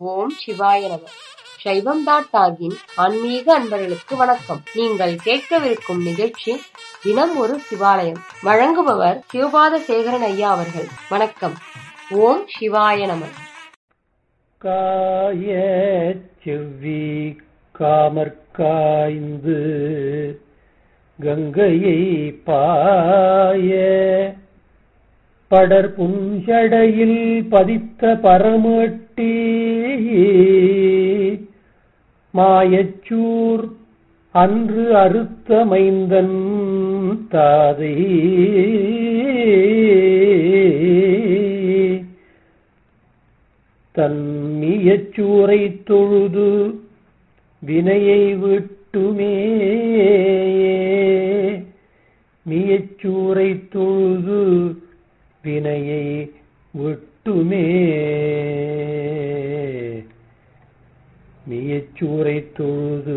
ஓம் சிவாய நம சைவம் டாட் டாகின் ஆன்மீக அன்பர்களுக்கு வணக்கம் நீங்கள் கேட்கவிருக்கும் நிகழ்ச்சி தினம் ஒரு சிவாலயம் வழங்குபவர் சிவபாத சேகரன் ஐயா அவர்கள் வணக்கம் ஓம் சிவாய நம காய செவ்வி காமற்காய்ந்து கங்கையை பாய படர் புஞ்சடையில் பதித்த பரமட்டி மாயச்சூர் அன்று அறுத்த மைந்தன் தாதை தன்மியச்சூரை தொழுது வினையை விட்டுமே மியச்சூரை தொழுது வினையை விட்டுமே மியச்சூரை தொழுது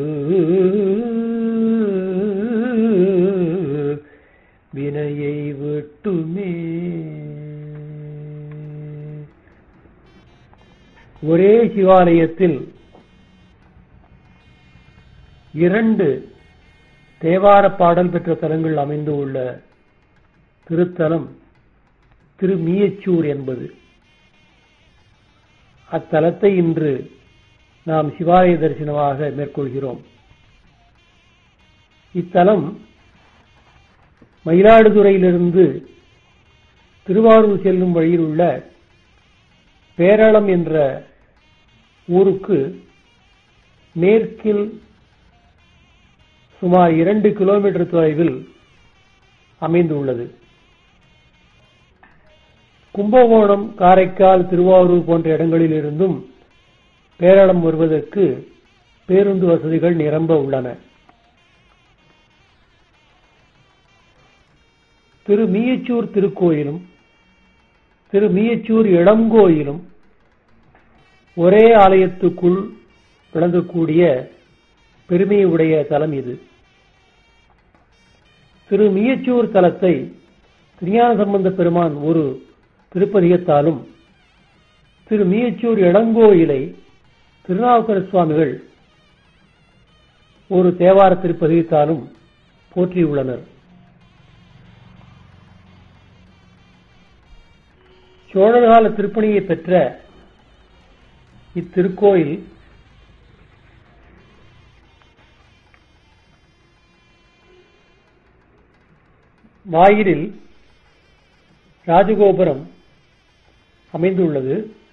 வினையை விட்டுமே ஒரே சிவாலயத்தில் இரண்டு தேவார பாடல் பெற்ற தலங்கள் அமைந்து உள்ள திருத்தலம் திருமியச்சூர் என்பது அத்தலத்தை இன்று நாம் சிவாலய தரிசனமாக மேற்கொள்கிறோம் இத்தலம் மயிலாடுதுறையிலிருந்து திருவாரூர் செல்லும் வழியில் உள்ள பேரளம் என்ற ஊருக்கு மேற்கில் சுமார் இரண்டு கிலோமீட்டர் தொலைவில் அமைந்துள்ளது கும்பகோணம் காரைக்கால் திருவாரூர் போன்ற இடங்களில் இருந்தும் பேரளம் வருவதற்கு பேருந்து வசதிகள் நிரம்ப உள்ளன திரு மீயச்சூர் திருக்கோயிலும் திரு மீயச்சூர் இளங்கோயிலும் ஒரே ஆலயத்துக்குள் விளங்கக்கூடிய பெருமையுடைய தலம் இது திரு மீயச்சூர் தலத்தை திருஞான சம்பந்த பெருமான் ஒரு திருப்பதிகத்தாலும் திரு மீயச்சூர் இளங்கோயிலை திருநாவுக்கர சுவாமிகள் ஒரு தேவார திருப்பதிகத்தாலும் போற்றியுள்ளனர் சோழர்கால திருப்பணியை பெற்ற இத்திருக்கோயில் வாயிலில் ராஜகோபுரம் அமைந்துள்ளது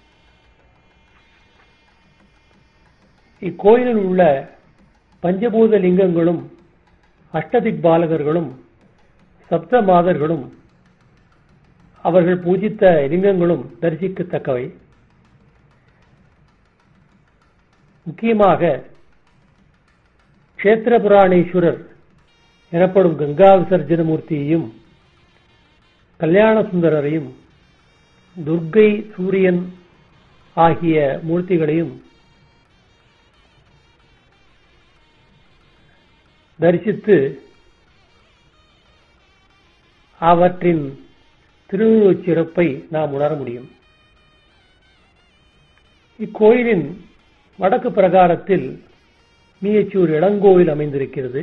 இக்கோயிலில் உள்ள பஞ்சபூத லிங்கங்களும் அஷ்டதிக் பாலகர்களும் சப்த மாதர்களும் அவர்கள் பூஜித்த லிங்கங்களும் தரிசிக்கத்தக்கவை முக்கியமாக கஷேத்திர புராணேஸ்வரர் எனப்படும் கங்கா விசர்ஜன மூர்த்தியையும் கல்யாண சுந்தரரையும் துர்க்கை சூரியன் ஆகிய மூர்த்திகளையும் தரிசித்து அவற்றின் திருவுருவச் சிறப்பை நாம் உணர முடியும் இக்கோயிலின் வடக்கு பிரகாரத்தில் மீயச்சூர் இளங்கோயில் அமைந்திருக்கிறது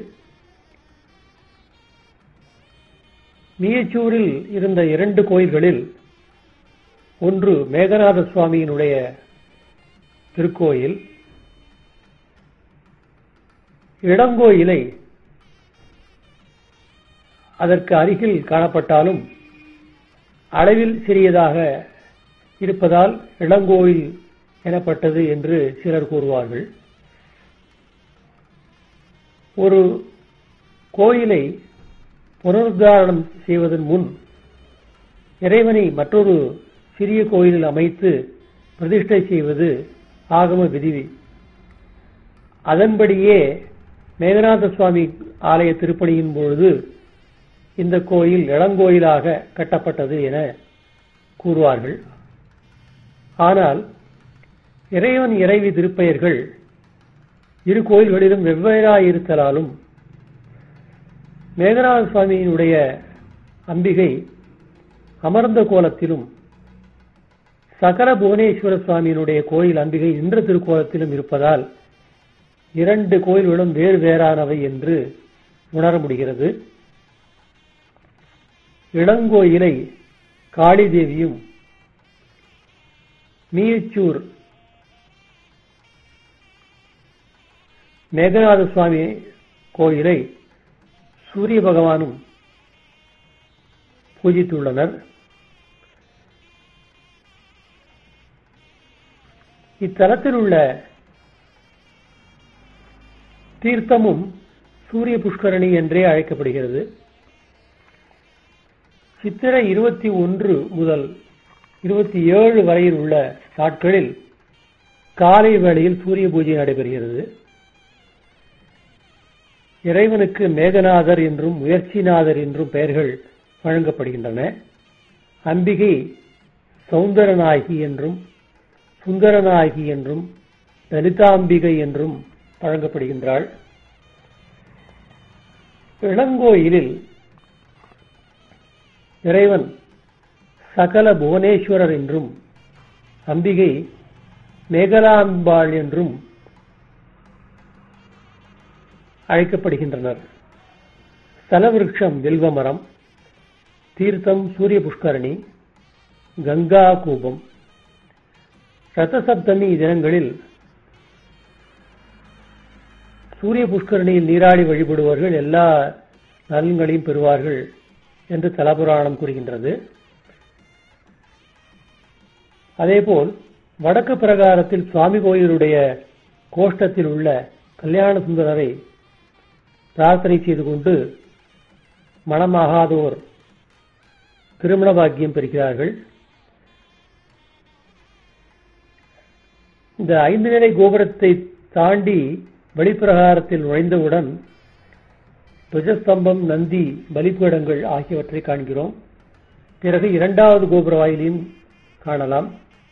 மீயச்சூரில் இருந்த இரண்டு கோயில்களில் ஒன்று மேகநாத சுவாமியினுடைய திருக்கோயில் இளங்கோயிலை அதற்கு அருகில் காணப்பட்டாலும் அளவில் சிறியதாக இருப்பதால் இளங்கோயில் எனப்பட்டது என்று சிலர் கூறுவார்கள் ஒரு கோயிலை புனருத்தாரணம் செய்வதன் முன் இறைவனை மற்றொரு சிறிய கோயிலில் அமைத்து பிரதிஷ்டை செய்வது ஆகம விதி அதன்படியே மேகநாத சுவாமி ஆலய திருப்பணியின் பொழுது இந்த கோயில் இளங்கோயிலாக கட்டப்பட்டது என கூறுவார்கள் ஆனால் இறைவன் இறைவி திருப்பெயர்கள் இரு கோயில்களிலும் வெவ்வேறாயிருத்தலாலும் மேகநாத சுவாமியினுடைய அம்பிகை அமர்ந்த கோலத்திலும் சகல புவனேஸ்வர சுவாமியினுடைய கோயில் அம்பிகை இன்ற திருக்கோலத்திலும் இருப்பதால் இரண்டு கோயில்களும் வேறு வேறானவை என்று உணர முடிகிறது இளங்கோயிலை காளி தேவியும் மீயச்சூர் மேகநாத சுவாமி கோயிலை சூரிய பகவானும் பூஜித்துள்ளனர் இத்தலத்தில் உள்ள தீர்த்தமும் சூரிய புஷ்கரணி என்றே அழைக்கப்படுகிறது சித்திரை இருபத்தி ஒன்று முதல் இருபத்தி ஏழு வரையில் உள்ள நாட்களில் காலை வேளையில் சூரிய பூஜை நடைபெறுகிறது இறைவனுக்கு மேகநாதர் என்றும் முயற்சிநாதர் என்றும் பெயர்கள் வழங்கப்படுகின்றன அம்பிகை சௌந்தரநாயகி என்றும் சுந்தரநாயகி என்றும் லலிதாம்பிகை என்றும் வழங்கப்படுகின்றாள் இளங்கோயிலில் இறைவன் சகல புவனேஸ்வரர் என்றும் அம்பிகை மேகலாம்பாள் என்றும் அழைக்கப்படுகின்றனர் ஸ்தலவிருட்சம் வில்வமரம் தீர்த்தம் சூரிய புஷ்கரணி கங்கா கூபம் ரதசப்தமி தினங்களில் சூரிய புஷ்கரணியில் நீராடி வழிபடுவர்கள் எல்லா நலன்களையும் பெறுவார்கள் என்று தலபுராணம் கூறுகின்றது அதேபோல் வடக்கு பிரகாரத்தில் சுவாமி கோயிலுடைய கோஷ்டத்தில் உள்ள கல்யாண சுந்தரரை பிரார்த்தனை செய்து கொண்டு மனமாகாதோர் திருமண பாக்கியம் பெறுகிறார்கள் இந்த ஐந்து நிலை கோபுரத்தை தாண்டி வெளிப்பிரகாரத்தில் நுழைந்தவுடன் துவஜஸ்தம்பம் நந்தி பலிபீடங்கள் ஆகியவற்றை காண்கிறோம் பிறகு இரண்டாவது கோபுர வாயிலையும் காணலாம்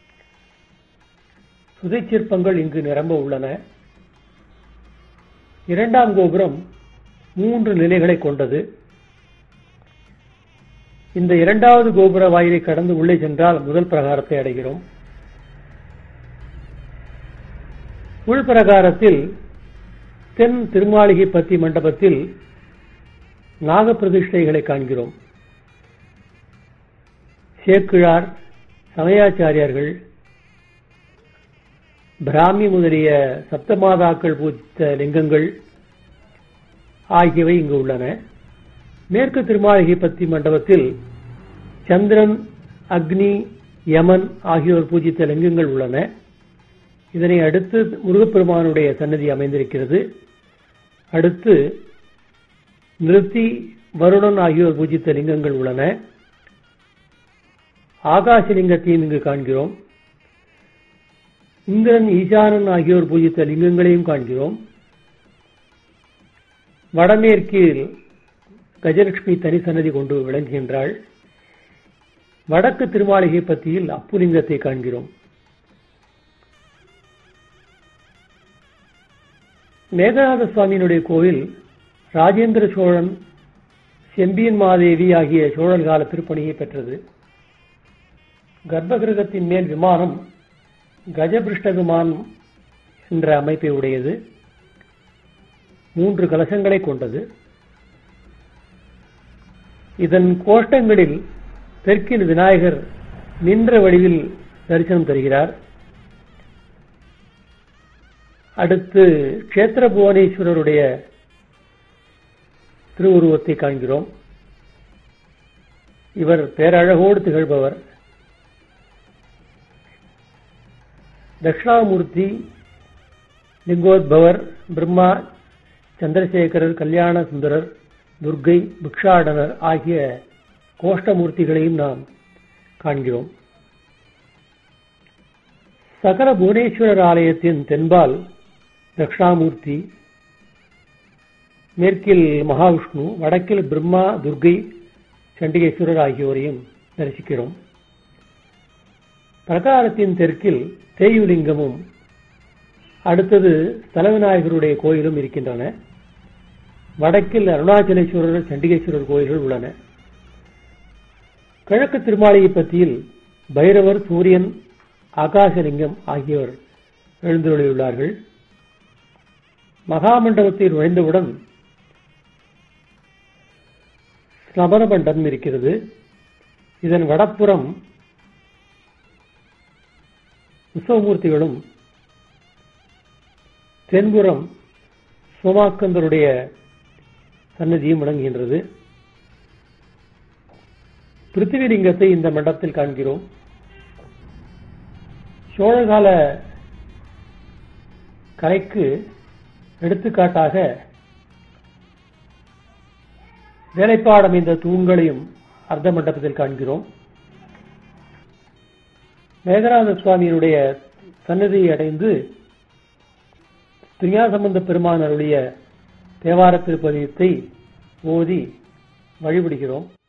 சுதை சிற்பங்கள் இங்கு நிரம்ப உள்ளன இரண்டாம் கோபுரம் மூன்று நிலைகளை கொண்டது இந்த இரண்டாவது கோபுர வாயிலை கடந்து உள்ளே சென்றால் முதல் பிரகாரத்தை அடைகிறோம் உள்பிரகாரத்தில் தென் திருமாளிகை பத்தி மண்டபத்தில் நாக பிரதிஷ்டைகளை காண்கிறோம் சேக்கிழார் சமயாச்சாரியார்கள் பிராமி முதலிய சப்தமாதாக்கள் பூத்த லிங்கங்கள் ஆகியவை இங்கு உள்ளன மேற்கு திருமாளிகை பத்தி மண்டபத்தில் சந்திரன் அக்னி யமன் ஆகியோர் பூஜித்த லிங்கங்கள் உள்ளன இதனை அடுத்து முருகப்பெருமானுடைய சன்னதி அமைந்திருக்கிறது அடுத்து நிறுத்தி வருணன் ஆகியோர் பூஜித்த லிங்கங்கள் உள்ளன ஆகாசலிங்கத்தையும் இங்கு காண்கிறோம் இந்திரன் ஈசானன் ஆகியோர் பூஜித்த லிங்கங்களையும் காண்கிறோம் வடமேற்கில் கஜலட்சுமி தனி சன்னதி கொண்டு விளங்குகின்றாள் வடக்கு திருமாளிகை பத்தியில் அப்புலிங்கத்தை காண்கிறோம் மேகநாத சுவாமியினுடைய கோவில் ராஜேந்திர சோழன் செம்பியன் மாதேவி ஆகிய சோழன் கால திருப்பணியை பெற்றது கர்ப்பகிரகத்தின் மேல் விமானம் கஜபிருஷ்ட விமானம் என்ற அமைப்பை உடையது மூன்று கலசங்களை கொண்டது இதன் கோஷ்டங்களில் தெற்கில் விநாயகர் நின்ற வடிவில் தரிசனம் தருகிறார் அடுத்து கஷேத்திர புவனேஸ்வரருடைய திருவுருவத்தை காண்கிறோம் இவர் பேரழகோடு திகழ்பவர் தட்சிணாமூர்த்தி லிங்கோத்பவர் பிரம்மா சந்திரசேகரர் கல்யாண சுந்தரர் துர்கை பிக்ஷாடனர் ஆகிய கோஷ்டமூர்த்திகளையும் நாம் காண்கிறோம் சகல புவனேஸ்வரர் ஆலயத்தின் தென்பால் தட்சிணாமூர்த்தி மேற்கில் மகாவிஷ்ணு வடக்கில் பிரம்மா துர்கை சண்டிகேஸ்வரர் ஆகியோரையும் தரிசிக்கிறோம் பிரகாரத்தின் தெற்கில் தேயுலிங்கமும் அடுத்தது ஸ்தலவிநாயகருடைய கோயிலும் இருக்கின்றன வடக்கில் அருணாச்சலேஸ்வரர் சண்டிகேஸ்வரர் கோயில்கள் உள்ளன கிழக்கு திருமாளிகை பத்தியில் பைரவர் சூரியன் ஆகாசலிங்கம் ஆகியோர் எழுந்துள்ளார்கள் மகாமண்டபத்தில் நுழைந்தவுடன் ஸ்நபன மண்டபம் இருக்கிறது இதன் வடப்புறம் உற்சவமூர்த்திகளும் தென்புறம் சோமாஸ்கந்தருடைய சன்னதியும் விளங்குகின்றது பிருத்திவிலிங்கத்தை இந்த மண்டபத்தில் காண்கிறோம் சோழகால கலைக்கு எடுத்துக்காட்டாக வேலைப்பாடமைந்த தூண்களையும் அர்த்த மண்டபத்தில் காண்கிறோம் மேகராஜ சுவாமியினுடைய சன்னதியை அடைந்து துரியாசம்பந்த பெருமான் அருளிய தேவார திருப்பதியத்தை ஓதி வழிபடுகிறோம்